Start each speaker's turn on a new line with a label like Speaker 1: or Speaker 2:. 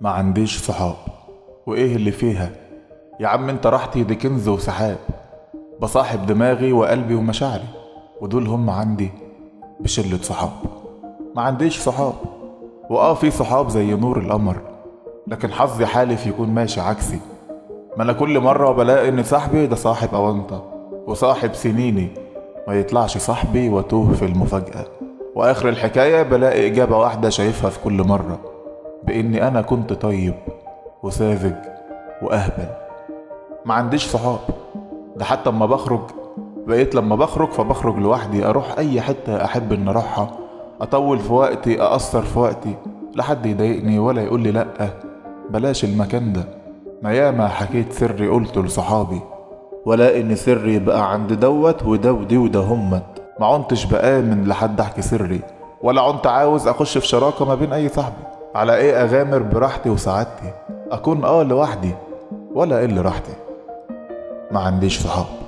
Speaker 1: ما عنديش صحاب وايه اللي فيها يا عم انت راحتي دي كنز وسحاب بصاحب دماغي وقلبي ومشاعري ودول هم عندي بشلة صحاب ما عنديش صحاب واه في صحاب زي نور القمر لكن حظي حالف يكون ماشي عكسي ما انا كل مرة بلاقي ان صاحبي ده صاحب اونطة وصاحب سنيني ما يطلعش صاحبي واتوه في المفاجأة واخر الحكاية بلاقي اجابة واحدة شايفها في كل مرة باني انا كنت طيب وساذج واهبل ما عنديش صحاب ده حتى اما بخرج بقيت لما بخرج فبخرج لوحدي اروح اي حتة احب ان اروحها اطول في وقتي اقصر في وقتي لا حد يضايقني ولا يقول لي لا بلاش المكان ده ما ياما حكيت سري قلته لصحابي ولا ان سري بقى عند دوت وده ودي وده همت ما عنتش بآمن لحد احكي سري ولا عنت عاوز اخش في شراكة ما بين اي صاحبي على ايه اغامر براحتي وسعادتي اكون اه لوحدي ولا ايه اللي راحتي ما عنديش صحاب